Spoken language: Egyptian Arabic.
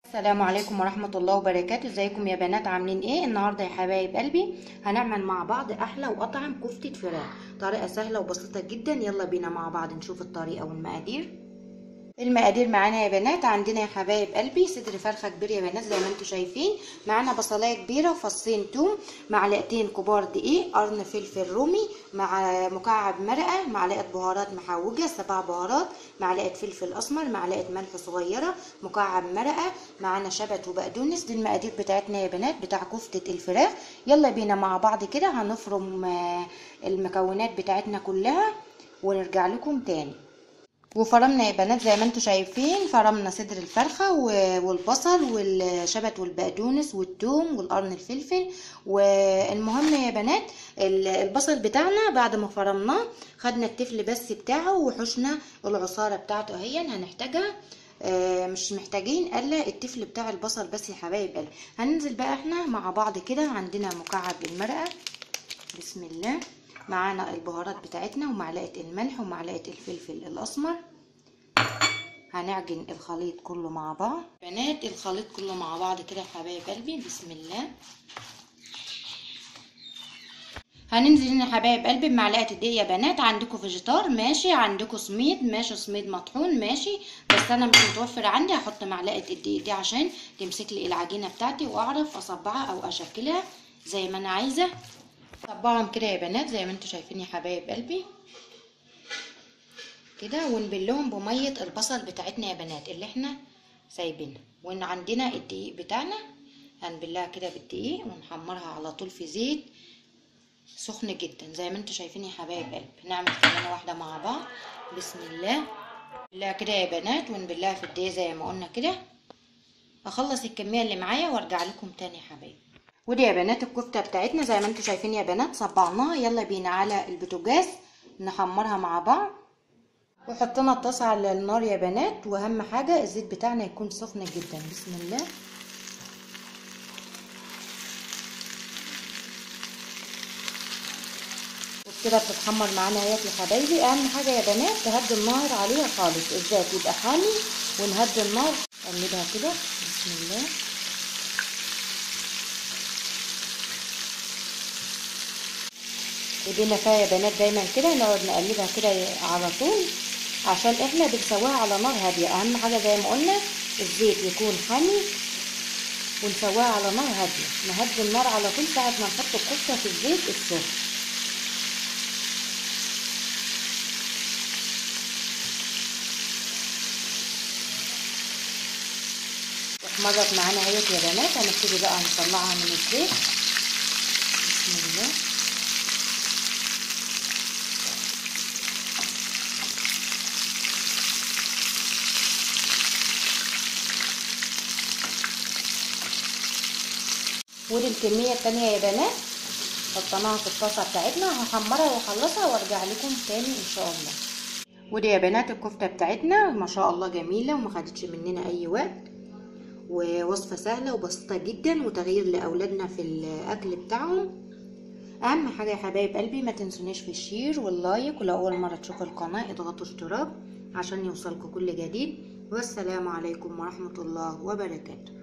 السلام عليكم ورحمة الله وبركاته ازيكم يا بنات عاملين ايه النهاردة يا حبايب قلبي هنعمل مع بعض احلى واطعم كفتة فراخ طريقة سهلة وبسيطة جدا يلا بينا مع بعض نشوف الطريقة والمقادير المقادير معانا يا بنات عندنا يا حبايب قلبي صدر فرخة كبير يا بنات زي ما انتم شايفين معانا بصلاية كبيرة وفصين توم معلقتين كبار دقيق قرن فلفل رومي مع مكعب مرقة معلقة بهارات محوجة سبع بهارات معلقة فلفل اسمر معلقة ملح صغيرة مكعب مرقة معانا شبت وبقدونس دي المقادير بتاعتنا يا بنات بتاع كفتة الفراخ يلا بينا مع بعض كده هنفرم المكونات بتاعتنا كلها ونرجع لكم تاني وفرمنا يا بنات زي ما انتم شايفين فرمنا صدر الفرخه والبصل والشبت والبقدونس والثوم والقرن الفلفل والمهم يا بنات البصل بتاعنا بعد ما فرمناه خدنا التفل بس بتاعه وحشنا العصاره بتاعته اهي هنحتاجها مش محتاجين الا التفل بتاع البصل بس يا حبايب قلبي هننزل بقى احنا مع بعض كده عندنا مكعب المرقه بسم الله معانا البهارات بتاعتنا ومعلقه الملح ومعلقه الفلفل الاسمر هنعجن الخليط كله مع بعض بنات الخليط كله مع بعض كده يا حبايب قلبي بسم الله هننزل هنا يا حبايب قلبي بمعلقه الدقيق يا بنات عندكم فيجيتار ماشي عندكم سميد ماشي سميد مطحون ماشي بس انا مش متوفر عندي هحط معلقه الدقيق دي عشان تمسك لي العجينه بتاعتي واعرف اصبعها او اشكلها زي ما انا عايزه صبعهم كده يا بنات زي ما انتم شايفين يا حبايب قلبي كده ونبلهم بميه البصل بتاعتنا يا بنات اللي احنا سايبينها وان عندنا الدقيق بتاعنا هنبلها كده بالدقيق ونحمرها على طول في زيت سخن جدا زي ما انتم شايفين يا حبايب قلبي نعمل كمان واحده مع بعض بسم الله نبلها كده يا بنات ونبلها في الدقيق زي ما قلنا كده اخلص الكميه اللي معايا وارجع لكم تاني يا حبايبي ودي يا بنات الكفته بتاعتنا زي ما انتم شايفين يا بنات صبعناها يلا بينا على البوتاجاز نحمرها مع بعض وحطينا الطاسه على النار يا بنات واهم حاجه الزيت بتاعنا يكون سخن جدا بسم الله وكده بتتحمر معانا اهيت يا حبايبي اهم حاجه يا بنات تهدي النار عليها خالص الزيت يبقى حامي ونهدي النار نقلبها كده بسم الله ايدينا فيها يا بنات دايما كده نقعد نقلبها كده على طول عشان احنا بنسويها على نار هاديه اهم حاجه زي ما قلنا الزيت يكون حامي ونسويها على نار هاديه نهدي النار على طول ساعه ما نحط الكفته في الزيت السخن احمرت معانا اهيت يا بنات هنبتدي بقى نطلعها من الزيت بسم الله ودي الكميه التانية يا بنات حطيناها في الطاسه بتاعتنا هحمرها واخلصها وارجع لكم تاني ان شاء الله ودي يا بنات الكفته بتاعتنا ما شاء الله جميله وما خدتش مننا اي وقت ووصفه سهله وبسيطه جدا وتغيير لاولادنا في الاكل بتاعهم اهم حاجه يا حبايب قلبي ما تنسونيش في الشير واللايك ولو اول مره تشوفوا القناه اضغطوا اشتراك عشان يوصلكم كل جديد والسلام عليكم ورحمه الله وبركاته